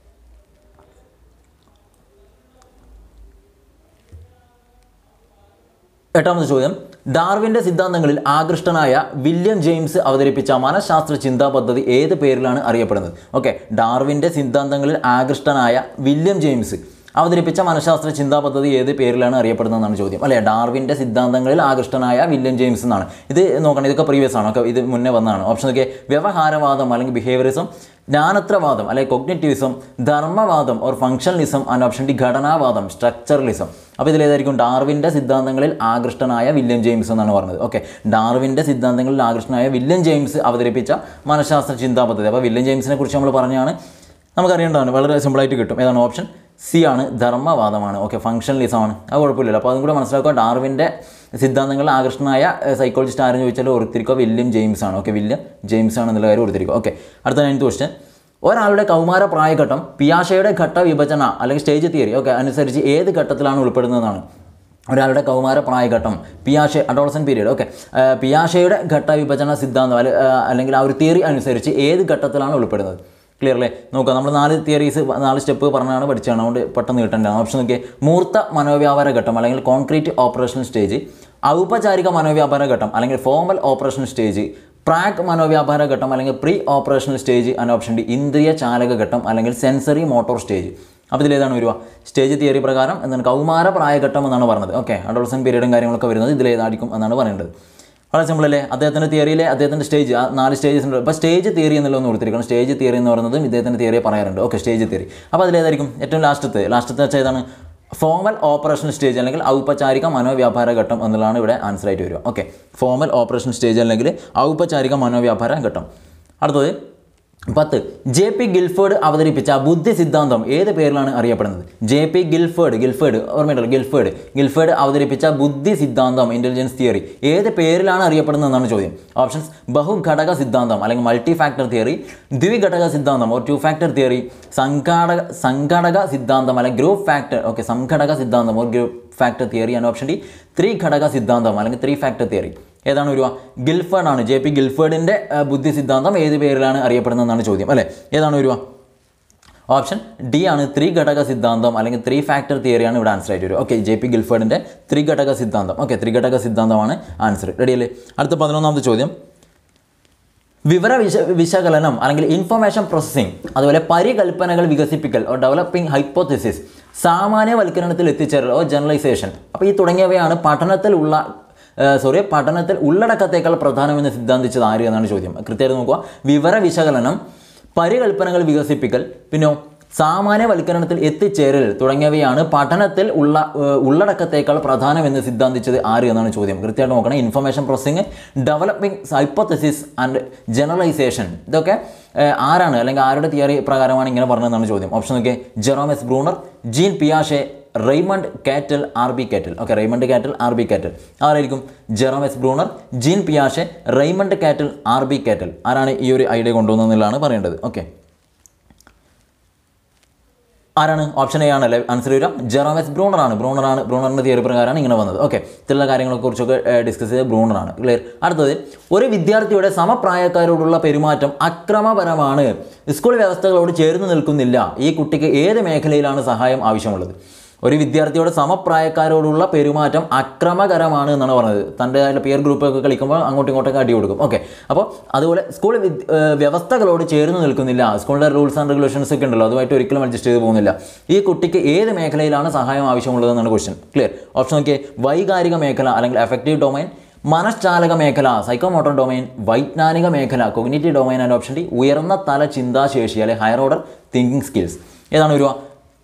എട്ടാമത്തെ ചോദ്യം ഡാർവിൻ്റെ സിദ്ധാന്തങ്ങളിൽ ആകൃഷ്ടനായ വില്യം ജെയിംസ് അവതരിപ്പിച്ച മനഃശാസ്ത്ര ചിന്താ പദ്ധതി ഏത് പേരിലാണ് അറിയപ്പെടുന്നത് ഓക്കെ ഡാർവിൻ്റെ സിദ്ധാന്തങ്ങളിൽ ആകൃഷ്ടനായ വില്യം ജെയിംസ് അവതരിപ്പിച്ച മനഃശാസ്ത്ര ചിന്താ പദ്ധതി ഏത് പേരിലാണ് അറിയപ്പെടുന്നതെന്നാണ് ചോദ്യം അല്ലേ ഡാർവിൻ്റെ സിദ്ധാന്തങ്ങളിൽ ആകൃഷ്ടനായ വില്യം ജെയിംസ് എന്നാണ് ഇത് നോക്കണം ഇതൊക്കെ പ്രീവിയസ് ആണ് ഒക്കെ ഇത് മുന്നേ വന്നതാണ് ഓപ്ഷൻ ഒക്കെ വ്യവഹാരവാദം അല്ലെങ്കിൽ ബിഹേവിയറിസം ജ്ഞാനത്രവാദം അല്ലെങ്കിൽ കൊഗ്നറ്റീവിസം ധർമ്മവാദം or functionalism and option D ഘടനാവാദം സ്ട്രക്ചറലിസം അപ്പോൾ ഇതിലേതായിരിക്കും ഡാർവിൻ്റെ സിദ്ധാന്തങ്ങളിൽ ആകൃഷ്ടനായ വില്യം ജെയിംസ് എന്നാണ് പറഞ്ഞത് ഓക്കെ ഡാർവിൻ്റെ സിദ്ധാന്തങ്ങളിൽ ആകൃഷ്ടനായ വില്യം ജെയിംസ് അവതരിപ്പിച്ച മനഃശാസ്ത്ര ചിന്താ പദ്ധതി അപ്പോൾ വില്യം ജെയിംസിനെ കുറിച്ച് നമ്മൾ പറഞ്ഞാണ് നമുക്കറിയേണ്ടതാണ് വളരെ സിമ്പിളായിട്ട് കിട്ടും ഏതാണ് ഓപ്ഷൻ സി ആണ് ധർമ്മവാദമാണ് ഓക്കെ ഫങ്ഷണലിസം ആണ് അത് കുഴപ്പമില്ലല്ലോ അപ്പോൾ അതും കൂടെ മനസ്സിലാക്കുക ഡാർവിൻ്റെ സിദ്ധാന്തങ്ങളിൽ ആകർഷണമായ സൈക്കോളജിസ്റ്റ് ആരെന്ന് ചോദിച്ചാൽ ഓർത്തിരിക്കുക വില്യം ജെയിംസ് ആണ് ഓക്കെ വില്യം ജെയിംസ് ആണ് എന്നുള്ള കാര്യം ഓർത്തിരിക്കുക ഓക്കെ അടുത്ത നയൻത്ത് ക്വസ്റ്റ്യൻ ഒരാളുടെ കൗമാര പ്രായഘട്ടം പിയാഷയുടെ ഘട്ട വിഭജന അല്ലെങ്കിൽ സ്റ്റേജ് തിയറി ഓക്കെ അനുസരിച്ച് ഏത് ഘട്ടത്തിലാണ് ഉൾപ്പെടുന്നതെന്നാണ് ഒരാളുടെ കൗമാര പ്രായഘട്ടം പിയാഷെ അഡോളസൻ പീരീഡ് ഓക്കെ പിയാഷയുടെ ഘട്ട വിഭജന സിദ്ധാന്തം അല്ലെ- ആ, അല്ലെങ്കിൽ ആ ഒരു തിയറി അനുസരിച്ച് ഏത് ഘട്ടത്തിലാണ് ഉൾപ്പെടുന്നത് ക്ലിയർ അല്ലേ നോക്കാം നമ്മൾ നാല് തിയറീസ് നാല് സ്റ്റെപ്പ് പറഞ്ഞാണ് പഠിച്ചതാണ് അതുകൊണ്ട് പെട്ടെന്ന് കിട്ടേണ്ടതാണ് ഓപ്ഷൻ നോക്കിയേ മൂർത്ത മനോവ്യാപാര ഘട്ടം അല്ലെങ്കിൽ കോൺക്രീറ്റ് ഓപ്പറേഷൻ സ്റ്റേജ് ഔപചാരിക മനോവ്യാപാര ഘട്ടം അല്ലെങ്കിൽ ഫോമൽ ഓപ്പറേഷൻ സ്റ്റേജ് പ്രാഗ് മനോവ്യാപാര ഘട്ടം അല്ലെങ്കിൽ പ്രീ ഓപ്പറേഷണൽ സ്റ്റേജ് എന്ന ഓപ്ഷൻ ഡി ഇന്ദ്രിയ ചാലക ഘട്ടം അല്ലെങ്കിൽ സെൻസറി മോട്ടോർ സ്റ്റേജ് അപ്പോൾ ഇതിലേതാണ് വരിക സ്റ്റേജ് തിയറി പ്രകാരം എന്താണ് കൗമാര പ്രായഘട്ടം എന്നാണ് പറഞ്ഞത് ഓക്കെ അഡോൾസൻ പീരീഡും കാര്യങ്ങളൊക്കെ വരുന്നത് ഇതിലേതായിരിക്കും എന്നാണ് പറയേണ്ടത് വളരെ സിമ്പിൾ അല്ലേ അദ്ദേഹത്തിൻ്റെ തിയറിയിലെ അദ്ദേഹത്തിൻ്റെ സ്റ്റേജ് ആ നാല് സ്റ്റേജസ് ഉണ്ട് അപ്പോൾ സ്റ്റേജ് തിയറി എന്നുള്ള ഒന്ന് കൊടുത്തിരിക്കണം സ്റ്റേജ് തിയറി എന്ന് പറയുന്നതും ഇദ്ദേഹത്തിൻ്റെ തിയറിയെ പറയാറുണ്ട് ഓക്കെ സ്റ്റേജ് തിയറി അപ്പോൾ അതിലേതായിരിക്കും ഏറ്റവും ലാസ്റ്റത്തെ ലാസ്റ്റത്തെ വെച്ചാൽ ഏതാണ് ഫോമൽ ഓപ്പറേഷൻ സ്റ്റേജ് അല്ലെങ്കിൽ ഔപചാരിക മനോവ്യാപാര ഘട്ടം എന്നുള്ളതാണ് ഇവിടെ ആൻസർ ആയിട്ട് വരിക ഓക്കെ ഫോമൽ ഓപ്പറേഷൻ സ്റ്റേജ് അല്ലെങ്കിൽ ഔപചാരിക മനോവ്യാപാര ഘട്ടം അടുത്തത് പത്ത് ജെ പി ഗിൽഫേർഡ് അവതരിപ്പിച്ച ബുദ്ധി സിദ്ധാന്തം ഏത് പേരിലാണ് അറിയപ്പെടുന്നത് ജെ പി ഗിൽഫേർഡ് ഗിൽഫേർഡ് ഓർമ്മയുണ്ടല്ലോ ഗിൽഫേർഡ് ഗിൽഫേർഡ് അവതരിപ്പിച്ച ബുദ്ധി സിദ്ധാന്തം ഇൻ്റലിജൻസ് തിയറി ഏത് പേരിലാണ് അറിയപ്പെടുന്നത് എന്നാണ് ചോദ്യം ഓപ്ഷൻസ് ബഹുഘടക സിദ്ധാന്തം അല്ലെങ്കിൽ മൾട്ടി ഫാക്ടർ തിയറി ദ്വിഘടക സിദ്ധാന്തം ഓർ ടു ഫാക്ടർ തിയറി സംഘാടക സംഘടക സിദ്ധാന്തം അല്ലെങ്കിൽ ഗ്രൂപ്പ് ഫാക്ടർ ഓക്കെ സംഘടക സിദ്ധാന്തം ഓർ ഗ്രൂപ്പ് ഫാക്ടർ തിയറി ആണ് ഓപ്ഷൻ ഡി ത്രീ ഘടക സിദ്ധാന്തം അല്ലെങ്കിൽ ത്രീ ഫാക്ടർ തിയറി ഏതാണ് വരിക ഗിൽഫേർഡ് ആണ് ജെ പി ഗിൽഫേർഡിൻ്റെ ബുദ്ധി സിദ്ധാന്തം ഏത് പേരിലാണ് അറിയപ്പെടുന്നതെന്നാണ് ചോദ്യം അല്ലേ ഏതാണ് വരിക ഓപ്ഷൻ ഡി ആണ് ത്രീ ഘടക സിദ്ധാന്തം അല്ലെങ്കിൽ ത്രീ ഫാക്ടർ തിയറിയാണ് ഇവിടെ ആൻസർ ആയിട്ട് വരും ഓക്കെ ജെ പി ഗിൽഫേർഡിൻ്റെ ത്രീ ഘടക സിദ്ധാന്തം ഓക്കെ ത്രീ ഘടക സിദ്ധാന്തമാണ് ആൻസർ റെഡി അല്ലേ അടുത്ത പതിനൊന്നാമത്തെ ചോദ്യം വിവര വിശ വിശകലനം അല്ലെങ്കിൽ ഇൻഫർമേഷൻ പ്രോസസ്സിംഗ് അതുപോലെ പരികൽപ്പനകൾ വികസിപ്പിക്കൽ ഓർ ഡെവലപ്പിംഗ് ഹൈപ്പോത്തിസിസ് സാമാന്യവൽക്കരണത്തിൽ എത്തിച്ചേരൽ ഓ ജനറലൈസേഷൻ അപ്പോൾ ഈ തുടങ്ങിയവയാണ് പഠനത്തിലുള്ള സോറി പഠനത്തിൽ ഉള്ളടക്കത്തേക്കാൾ പ്രധാനമെന്ന് സിദ്ധാന്തിച്ചത് ആര് എന്നാണ് ചോദ്യം കൃത്യമായിട്ട് നോക്കുക വിവര വിശകലനം പരികൽപ്പനകൾ വികസിപ്പിക്കൽ പിന്നെ സാമാന്യവൽക്കരണത്തിൽ എത്തിച്ചേരൽ തുടങ്ങിയവയാണ് പഠനത്തിൽ ഉള്ള ഏഹ്, ഉള്ളടക്കത്തേക്കാൾ പ്രധാനമെന്ന് സിദ്ധാന്തിച്ചത് ആര് എന്നാണ് ചോദ്യം കൃത്യമായിട്ട് നോക്കണം information processing developing hypothesis and generalisation ഇതൊക്കെ ഏഹ്, ആരാണ് അല്ലെങ്കിൽ ആരുടെ തിയറി പ്രകാരമാണ് ഇങ്ങനെ പറഞ്ഞതെന്നാണ് ചോദ്യം ഓപ്ഷൻ നോക്കിയേ ജെറോമെസ് ബ്രൂണർ ജീൻ പിയാഷെ Raymond Cattell R B Cattell okay Raymond Cattell R B Cattell ആരായിരിക്കും ജെറോമെസ് ബ്രൂണർ ജീൻ പിയാഷെ Raymond Cattell R B Cattell ആരാണ് ഈ ഒരു ഐഡിയ കൊണ്ടുവന്നതെന്നുള്ളതാണ് പറയേണ്ടത് ഓക്കെ ആരാണ് ഓപ്ഷൻ എ ആണ് അല്ലേ ആൻസർ വരിക ജെറോമെസ് ബ്രൂണറാണ് ബ്രൂണറാണ് ബ്രൂണറിൻ്റെ തിയറി പ്രകാരമാണ് ഇങ്ങനെ വന്നത് ഓക്കെ ഇത്തരമുള്ള കാര്യങ്ങളെ കുറിച്ചൊക്കെ ഡിസ്കസ് ചെയ്ത് ബ്രൂണറാണ് ക്ലിയർ അടുത്തത് ഒരു വിദ്യാർത്ഥിയുടെ സമപ്രായക്കാരോടുള്ള പെരുമാറ്റം അക്രമപരമാണ് സ്കൂൾ വ്യവസ്ഥകളോട് ചേർന്ന് നിൽക്കുന്നില്ല ഈ കുട്ടിക്ക് ഏത് മേഖലയിലാണ് സഹായം ആവശ്യമുള്ളത് ഒരു വിദ്യാർത്ഥിയുടെ സമപ്രായക്കാരോടുള്ള പെരുമാറ്റം അക്രമകരമാണ് എന്നാണ് പറഞ്ഞത് തൻ്റെ പിയർ ഗ്രൂപ്പൊക്കെ കളിക്കുമ്പോൾ അങ്ങോട്ടും ഇങ്ങോട്ടൊക്കെ അടി കൊടുക്കും ഓക്കെ അപ്പോൾ അതുപോലെ സ്കൂൾ വിദ്- ഏഹ് വ്യവസ്ഥകളോട് ചേർന്ന് നിൽക്കുന്നില്ല സ്കൂളിൻ്റെ റൂൾസ് ആൻഡ് റെഗുലേഷൻസ് ഒക്കെ ഉണ്ടല്ലോ അതുമായിട്ട് ഒരിക്കലും അഡ്ജസ്റ്റ് ചെയ്ത് പോകുന്നില്ല ഈ കുട്ടിക്ക് ഏത് മേഖലയിലാണ് സഹായം ആവശ്യമുള്ളതെന്നാണ് ക്വസ്റ്റ്യൻ ക്ലിയർ ഓപ്ഷൻ നോക്കിയേ വൈകാരിക മേഖല അല്ലെങ്കിൽ എഫക്റ്റീവ് ഡൊമൈൻ മനഃശാലക മേഖല സൈക്കോമോട്ടർ ഡൊമൈൻ വൈജ്ഞാനിക മേഖല cognitive domain and option D ഉയർന്ന തല ചിന്താശേഷി അല്ലെങ്കിൽ ഹയർ ഓർഡർ തിങ്കിങ് സ്കിൽസ് ഏതാണ് വരിക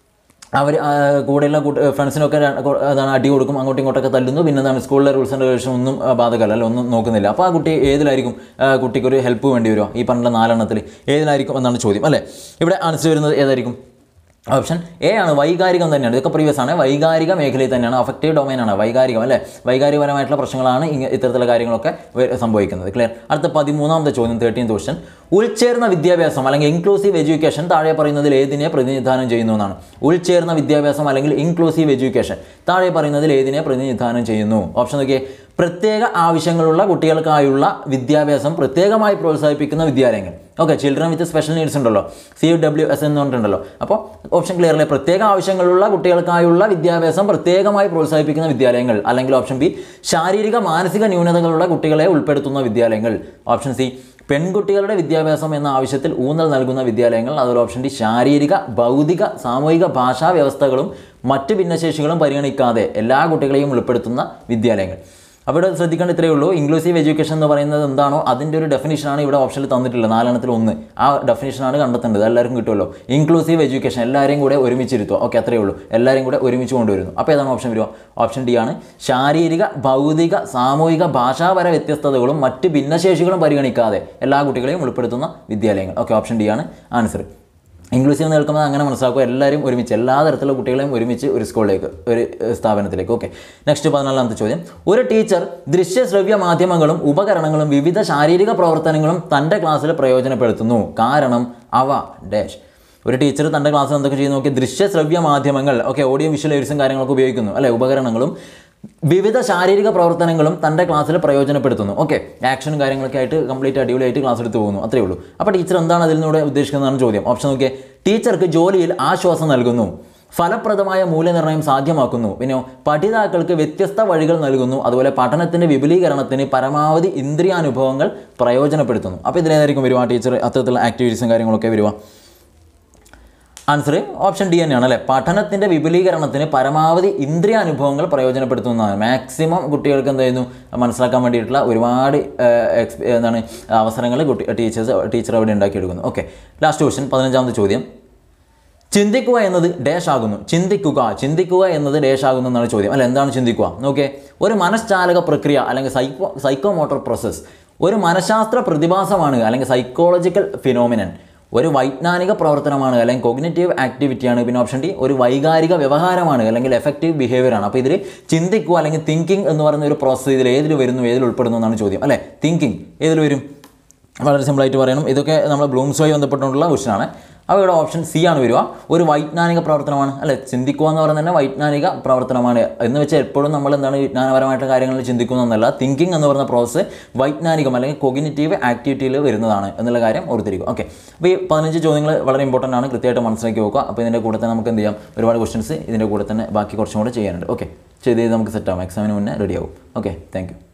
അവർ കൂടെയുള്ള കൂട്ട് ഫ്രണ്ട്സിനൊക്കെ ര- കൊ- എന്താണ് അടി കൊടുക്കും അങ്ങോട്ടും ഇങ്ങോട്ടൊക്കെ തല്ലുന്നു പിന്നെ എന്താണ് സ്കൂളിലെ റൂൾസ് ആൻഡ് റെഗുലേഷൻ ഒന്നും ആ, ബാധകമല്ല അല്ല ഒന്നും നോക്കുന്നില്ല അപ്പോൾ ആ കുട്ടി ഏതിലായിരിക്കും ആ, കുട്ടിക്ക് ഒരു ഹെൽപ്പ് വേണ്ടി വരുമോ ഈ പറഞ്ഞ നാലെണ്ണത്തിൽ ഏതിലായിരിക്കും എന്നാണ് ചോദ്യം അല്ലേ ഇവിടെ ആൻസർ വരുന്നത് ഏതായിരിക്കും ഓപ്ഷൻ എ ആണ് വൈകാരികം തന്നെയാണ് ഇതൊക്കെ പ്രീവിയസ് ആണ് വൈകാരിക മേഖലയിൽ തന്നെയാണ് അഫക്റ്റീവ് ഡൊമൈൻ ആണ് വൈകാരികം അല്ലേ വൈകാരികപരമായിട്ടുള്ള പ്രശ്നങ്ങളാണ് ഇങ്ങ ഇത്തരത്തിലുള്ള കാര്യങ്ങളൊക്കെ വ- സംഭവിക്കുന്നത് ക്ലിയർ അടുത്ത പതിമൂന്നാമത്തെ ചോദ്യം തേർട്ടീൻ ക്വസ്റ്റൻ ഉൾച്ചേർന്ന വിദ്യാഭ്യാസം അല്ലെങ്കിൽ ഇൻക്ലൂസീവ് എഡ്യൂക്കേഷൻ താഴെ പറയുന്നതിൽ ഏതിനെ പ്രതിനിധാനം ചെയ്യുന്നു എന്നാണ് ഉൾച്ചേർന്ന വിദ്യാഭ്യാസം അല്ലെങ്കിൽ ഇൻക്ലൂസീവ് എഡ്യൂക്കേഷൻ താഴെ പറയുന്നതിൽ ഏതിനെ പ്രതിനിധാനം ചെയ്യുന്നു ഓപ്ഷൻ നോക്കിയേ പ്രത്യേക ആവശ്യങ്ങളുള്ള കുട്ടികൾക്കായുള്ള വിദ്യാഭ്യാസം പ്രത്യേകമായി പ്രോത്സാഹിപ്പിക്കുന്ന വിദ്യാലയങ്ങൾ okay children with special needs ഉണ്ടല്ലോ സി ഡബ്ല്യു എസ് എന്ന് പറഞ്ഞിട്ടുണ്ടല്ലോ അപ്പോൾ ഓപ്ഷൻ ക്ലിയർ അല്ലേ പ്രത്യേക ആവശ്യങ്ങളുള്ള കുട്ടികൾക്കായുള്ള വിദ്യാഭ്യാസം പ്രത്യേകമായി പ്രോത്സാഹിപ്പിക്കുന്ന വിദ്യാലയങ്ങൾ അല്ലെങ്കിൽ ഓപ്ഷൻ ബി ശാരീരിക മാനസിക ന്യൂനതകളുള്ള കുട്ടികളെ ഉൾപ്പെടുത്തുന്ന വിദ്യാലയങ്ങൾ ഓപ്ഷൻ സി പെൺകുട്ടികളുടെ വിദ്യാഭ്യാസം എന്ന ആവശ്യത്തിൽ ഊന്നൽ നൽകുന്ന വിദ്യാലയങ്ങൾ അതുപോലെ ഓപ്ഷൻ ഡി ശാരീരിക ഭൗതിക സാമൂഹിക ഭാഷാ വ്യവസ്ഥകളും മറ്റ് ഭിന്നശേഷികളും പരിഗണിക്കാതെ എല്ലാ കുട്ടികളെയും ഉൾപ്പെടുത്തുന്ന വിദ്യാലയങ്ങൾ അപ്പോൾ ഇവിടെ ശ്രദ്ധിക്കേണ്ട ഇത്രയേ ഉള്ളൂ ഇൻക്ലൂസീവ് എഡ്യൂക്കേഷൻ എന്ന് പറയുന്നത് എന്താണോ അതിൻ്റെ ഒരു ഡെഫിനിഷനാണ് ഇവിടെ ഓപ്ഷനിൽ തന്നിട്ടുള്ളത് നാലെണ്ണത്തിൽ ഒന്ന് ആ ഡെഫിനിഷനാണ് കണ്ടെത്തേണ്ടത് എല്ലാവർക്കും കിട്ടുമല്ലോ ഇൻക്ലൂസീവ് എഡ്യൂക്കേഷൻ എല്ലാവരെയും കൂടെ ഒരുമിച്ചിരുത്തുക ഓക്കെ അത്രയേ ഉള്ളൂ എല്ലാവരെയും കൂടെ ഒരുമിച്ച് കൊണ്ടുവരുന്നു അപ്പോൾ ഏതാണ് ഓപ്ഷൻ വരിക ഓപ്ഷൻ ഡി ആണ് ശാരീരിക ഭൗതിക സാമൂഹിക ഭാഷാപര വ്യത്യസ്തതകളും മറ്റ് ഭിന്നശേഷികളും പരിഗണിക്കാതെ എല്ലാ കുട്ടികളെയും ഉൾപ്പെടുത്തുന്ന വിദ്യാലയങ്ങൾ ഓക്കെ ഓപ്ഷൻ ഡി ആണ് ആൻസർ ഇംഗ്ലീഷിൽ നിൽക്കുമ്പോൾ അങ്ങനെ മനസ്സിലാക്കുക എല്ലാവരും ഒരുമിച്ച് എല്ലാ തരത്തിലുള്ള കുട്ടികളെയും ഒരുമിച്ച് ഒരു സ്കൂളിലേക്ക് ഒരു ഏഹ്, സ്ഥാപനത്തിലേക്ക് ഓക്കെ നെക്സ്റ്റ് പതിനാലാമത്തെ ചോദ്യം ഒരു ടീച്ചർ ദൃശ്യ ശ്രവ്യ മാധ്യമങ്ങളും ഉപകരണങ്ങളും വിവിധ ശാരീരിക പ്രവർത്തനങ്ങളും തൻ്റെ ക്ലാസ്സിൽ പ്രയോജനപ്പെടുത്തുന്നു കാരണം അവ ഡാഷ് ഒരു ടീച്ചർ തൻ്റെ ക്ലാസ്സിൽ എന്തൊക്കെ ചെയ്യുന്നു നോക്കി ദൃശ്യ ശ്രവ്യ മാധ്യമങ്ങൾ ഓക്കെ ഓഡിയോ വിഷ്വൽ എയ്ഡ്സും കാര്യങ്ങളൊക്കെ ഉപയോഗിക്കുന്നു അല്ലെ ഉപകരണങ്ങളും വിവിധ ശാരീരിക പ്രവർത്തനങ്ങളും തൻ്റെ ക്ലാസ്സിൽ പ്രയോജനപ്പെടുത്തുന്നു ഓക്കെ ആക്ഷനും കാര്യങ്ങളൊക്കെ ആയിട്ട് കംപ്ലീറ്റ് അടിപൊളിയായിട്ട് ക്ലാസ് എടുത്ത് പോകുന്നു അത്രേ ഉള്ളൂ അപ്പോൾ ടീച്ചർ എന്താണ് അതിൽ നിന്നൂടെ ഉദ്ദേശിക്കുന്നതാണ് ചോദ്യം ഓപ്ഷൻ നോക്കിയേ ടീച്ചർക്ക് ജോലിയിൽ ആശ്വാസം നൽകുന്നു ഫലപ്രദമായ മൂല്യനിർണ്ണയം സാധ്യമാക്കുന്നു പിന്നെ പഠിതാക്കൾക്ക് വ്യത്യസ്ത വഴികൾ നൽകുന്നു അതുപോലെ പഠനത്തിൻ്റെ വിപുലീകരണത്തിന് പരമാവധി ഇന്ദ്രിയാനുഭവങ്ങൾ പ്രയോജനപ്പെടുത്തുന്നു അപ്പോൾ ഇതിലേതായിരിക്കും വരുക ടീച്ചർ അത്തരത്തിലുള്ള ആക്ടിവിറ്റീസും കാര്യങ്ങളൊക്കെ വരുക ആൻസർ ഓപ്ഷൻ ഡി തന്നെയാണ് അല്ലേ പഠനത്തിൻ്റെ വിപുലീകരണത്തിന് പരമാവധി ഇന്ദ്രിയ അനുഭവങ്ങൾ പ്രയോജനപ്പെടുത്തുന്നതാണ് മാക്സിമം കുട്ടികൾക്ക് എന്ത് ചെയ്യുന്നു മനസ്സിലാക്കാൻ വേണ്ടിയിട്ടുള്ള ഒരുപാട് ഏഹ്, എക്സ് എന്താണ് അവസരങ്ങൾ കുട്ടി ടീച്ചേഴ്സ് ടീച്ചർ അവിടെ ഉണ്ടാക്കിയെടുക്കുന്നു ഓക്കെ ലാസ്റ്റ് ക്വസ്റ്റ്യൻ പതിനഞ്ചാമത്തെ ചോദ്യം ചിന്തിക്കുക എന്നത് ഡാഷ് ആകുന്നു ചിന്തിക്കുക ചിന്തിക്കുക എന്നത് ഡാഷ് ആകുന്നു എന്നാണ് ചോദ്യം അല്ല എന്താണ് ചിന്തിക്കുക നോക്കേ ഒരു മനഃചാലക പ്രക്രിയ അല്ലെങ്കിൽ സൈക്കോ സൈക്കോ മോട്ടോർ പ്രോസസ്സ് ഒരു മനഃശാസ്ത്ര പ്രതിഭാസമാണ് അല്ലെങ്കിൽ സൈക്കോളജിക്കൽ ഫിനോമിനൻ ഒരു വൈജ്ഞാനിക പ്രവർത്തനമാണ് അല്ലെങ്കിൽ കോഗ്നേറ്റീവ് ആക്ടിവിറ്റിയാണ് പിന്നെ ഓപ്ഷൻ ഡി ഒരു വൈകാരിക വ്യവഹാരമാണ് അല്ലെങ്കിൽ എഫക്റ്റീവ് ബിഹേവിയർ ആണ് അപ്പോൾ ഇതിൽ ചിന്തിക്കുക അല്ലെങ്കിൽ തിങ്കിങ് എന്ന് പറയുന്ന ഒരു പ്രോസസ്സ് ഇതിൽ ഏതിൽ വരുന്നു ഏതിൽ ഉൾപ്പെടുന്നു എന്നാണ് ചോദ്യം അല്ലേ തിങ്കിങ് ഏതിൽ വരും വളരെ സിമ്പിളായിട്ട് പറയണം ഇതൊക്കെ നമ്മൾ ബ്ലൂംസുമായി ബന്ധപ്പെട്ടുള്ള ക്വസ്റ്റൻ ആണ് അപ്പോൾ ഇവിടെ ഓപ്ഷൻ സി ആണ് വരിക ഒരു വൈജ്ഞാനിക പ്രവർത്തനമാണ് അല്ലെ ചിന്തിക്കുക എന്ന് പറയുന്നത് തന്നെ വൈജ്ഞാനിക പ്രവർത്തനമാണ് എന്ന് വെച്ചാൽ എപ്പോഴും നമ്മൾ എന്താണ് വിജ്ഞാനപരമായിട്ടുള്ള കാര്യങ്ങളിൽ ചിന്തിക്കുന്നതെന്നല്ല തിങ്കിങ് എന്ന് പറയുന്ന പ്രോസസ്സ് വൈജ്ഞാനികം അല്ലെങ്കിൽ കൊഗ്നിറ്റീവ് ആക്ടിവിറ്റിയിൽ വരുന്നതാണ് എന്നുള്ള കാര്യം ഓർത്തിരിക്കും ഓക്കെ അപ്പോൾ ഈ പതിനഞ്ച് ചോദ്യങ്ങൾ വളരെ ഇമ്പോർട്ടൻ്റ് ആണ് കൃത്യമായിട്ട് മനസ്സിലാക്കി നോക്കുക അപ്പോൾ ഇതിൻ്റെ കൂടെ തന്നെ നമുക്ക് എന്ത് ചെയ്യാം ഒരുപാട് ക്വസ്റ്റൻസ് ഇതിൻ്റെ കൂടെ തന്നെ ബാക്കി കുറച്ചും കൂടെ ചെയ്യാനുണ്ട് ഓക്കെ ചെയ്ത് ചെയ്ത് നമുക്ക് സെറ്റ് ആവും എക്സാമിന് മുന്നേ റെഡി ആവും ഓക്കെ താങ്ക് യു